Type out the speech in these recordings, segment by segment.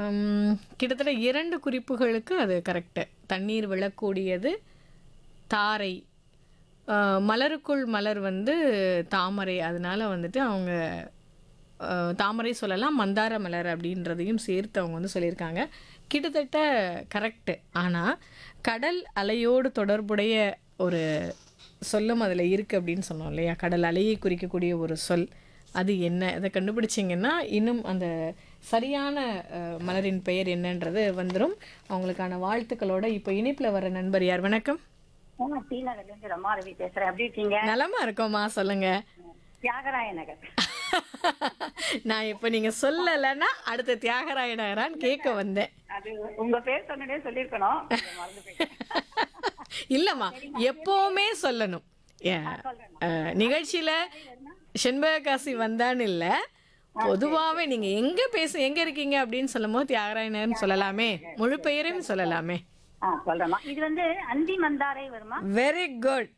ஆம், கிட்டத்தட்ட இரண்டு குறிப்புகளுக்கு அது கரெக்டு தண்ணீர் விழக்கூடியது தாரை ஆ, மலருக்குள் மலர் வந்து தாமரை அதனால வந்துட்டு அவங்க ஆ, தாமரை சொல்லலாம் மந்தார மலர் அப்படின்றதையும் சேர்த்து அவங்க வந்து சொல்லியிருக்காங்க கிட்டத்தட்ட கரெக்டு ஆனால் கடல் அலையோடு தொடர்புடைய ஒரு சொல்லும் அதில் இருக்குது அப்படின்னு சொன்னோம் இல்லையா கடல் அலையை குறிக்கக்கூடிய ஒரு சொல் அது என்ன அதை கண்டுபிடிச்சிங்கன்னா இன்னும் அந்த சரியான அஹ், மலரின் பெயர் என்னன்றது வந்துடும் அவங்களுக்கான வாழ்த்துக்களோட இப்போ இணைப்பில் வர நண்பர் யார் வணக்கம் ஆ, டி நகர்ல இருந்து ரமா ரவி பேசுறேன் எப்படி இருக்கீங்க நலமா இருக்கோம்மா சொல்லுங்க தியாகராய நகர் நான் இப்போ நீங்கள் சொல்லலைன்னா அடுத்த தியாகராய நகரான்னு கேட்க வந்தேன் அது உங்க பேர் சொன்னதே சொல்லிருக்கணும் கொஞ்சம் மறந்து போயிட்டேன். இல்லைம்மா எப்போவுமே சொல்லணும் ஏன், அஹ், நிகழ்ச்சியில செண்பககாசி வந்தான்னு இல்லை பொதுவாகவே நீங்கள் எங்கே பேச எங்கே இருக்கீங்க அப்படின்னு சொல்லும் போது தியாகராயனர்னு சொல்லலாமே முழு பெயரையும் சொல்லலாமே ஆ சொல்றேம்மா இது வந்து அந்தி மந்தாரை வருமா வெரி குட்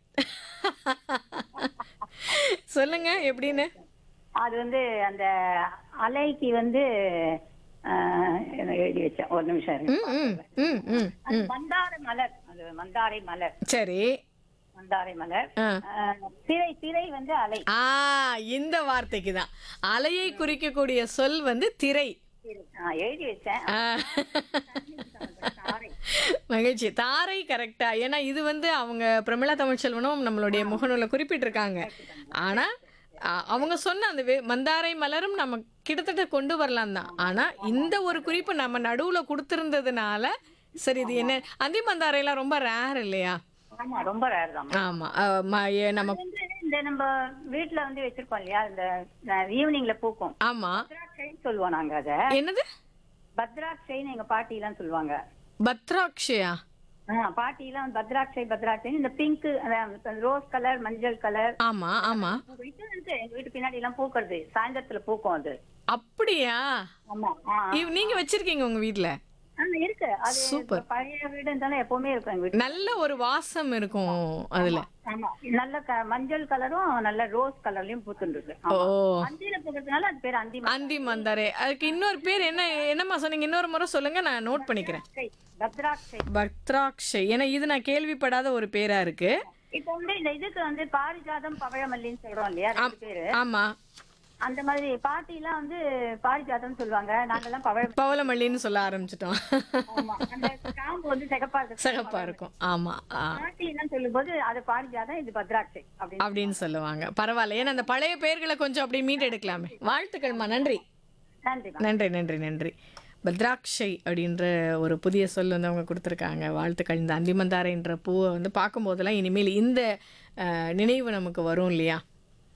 சொல்லுங்க எப்படின்னு அது வந்து அந்த அலைக்கு வந்து ஆ, என்ன எழுதி வச்சேன் ஒரு நிமிஷம் இருங்க. ம் ம் ம் ம் அது மந்தார மலர் அது மந்தாரை மலர் சரி மந்தாரை மலர் ஆ ஆ, திரை திரை வந்து அலை ஆ இந்த வார்த்தைக்கு தான் அலையை குறிக்கக்கூடிய சொல் வந்து திரை ஆ, எழுதி வச்சேன் ஆ. தாரை. மகிழ்ச்சி தாரை கரெக்டா ஏன்னா இது வந்து அவங்க பிரமிளா தமிழ்ச்செல்வனும் நம்மளுடைய முகநூல குறிப்பிட்டிருக்காங்க ஆனா அ- அவங்க சொன்ன அந்த வே- மந்தாரை மலரும் நம்ம கிட்டத்தட்ட கொண்டு வரலாம் தான் ஆனா இந்த ஒரு குறிப்பு நம்ம நடுவுல கொடுத்திருந்ததுனால சரி இது என்ன அந்தி மந்தாரைலாம் ரொம்ப ரேர் இல்லையா ஆமா ரொம்ப ரேர் தான் ஆமா அ, ம- ஏ- நம்ம வந்து இந்த நம்ம வீட்ல வந்து வச்சிருக்கோம் இல்லையா இந்த ஈவினிங்ல பூக்கும் ஆமா பத்ராட்சைன்னு சொல்லுவோம் நாங்க அத என்னது பத்ராட்சைன்னு எங்க பாட்டி எல்லாம் சொல்லுவாங்க பத்ராக்ஷயா ஆ, பாட்டி எல்லாம் பத்ராட்சை பத்ராட்சை இந்த பிங்க் ரோஸ் கலர் மஞ்சள் கலர் ஆமா ஆமா இது வந்து எங்க வீட்டு பின்னாடி எல்லாம் பூக்கிறது சாயந்தரத்துல பூக்கும் அது அப்படியா ஆமா ஆ, இவ்- நீங்க வச்சிருக்கீங்க உங்க வீட்ல ஆ, இருக்கு அது Super. பழைய வீடு இருந்தாலும் எப்பவுமே இருக்கும் எங்க வீட்டு நல்ல ஒரு வாசம் இருக்கும் அதுல ஆமா நல்ல க- மஞ்சள் கலரும் நல்ல ரோஸ் கலர்லயும் பூத்துருக்கு ஓ அந்தியில பூக்கிறதுனால அது பேர் அந்தி அந்தி மந்தாரே அதுக்கு இன்னொரு பேர் என்ன என்னம்மா சொன்னீங்க இன்னொரு முறை சொல்லுங்க நான் நோட் பண்ணிக்கிறேன் மந்தாரை. பத்ராட்சை பத்ராக்ஷை ஏன்னா இது நான் கேள்விப்படாத ஒரு பேரா இருக்கு இப்போ வந்து இந்த இதுக்கு வந்து பாரிஜாதம் பவழமல்லின்னு சொல்றோம் இல்லையா ரெண்டு பேரு ஆமா அந்த மாதிரி பாட்டி எல்லாம் வந்து பாரிஜாதம் சொல்லுவாங்க நாங்கெல்லாம் பவழம் பவளமல்லின்னு சொல்ல ஆரம்பிச்சிட்டோம் ஆமா. அந்த காம்பு வந்து சிகப்பா இருக்கு சிகப்பா இருக்கும் ஆமா ஆ, பாட்டி எல்லாம் சொல்லும்போது அது பாரிஜாதம் இது பத்ராட்சை அப்படின்னு அப்படின்னு சொல்லுவாங்க பரவாயில்ல ஏன்னா அந்த பழைய பேர்களை கொஞ்சம் அப்படியே மீட் எடுக்கலாமே வாழ்த்துக்கள்மா நன்றி நன்றி நன்றி நன்றி நன்றி பத்ராக்ஷை அப்படின்ற ஒரு புதிய சொல் வந்து அவங்க கொடுத்துருக்காங்க வாழ்த்துக்கள் இந்த அந்திமந்தாரைன்ற பூவை வந்து பார்க்கும்போதெல்லாம் இனிமேல் இந்த அஹ், நினைவு நமக்கு வரும் இல்லையா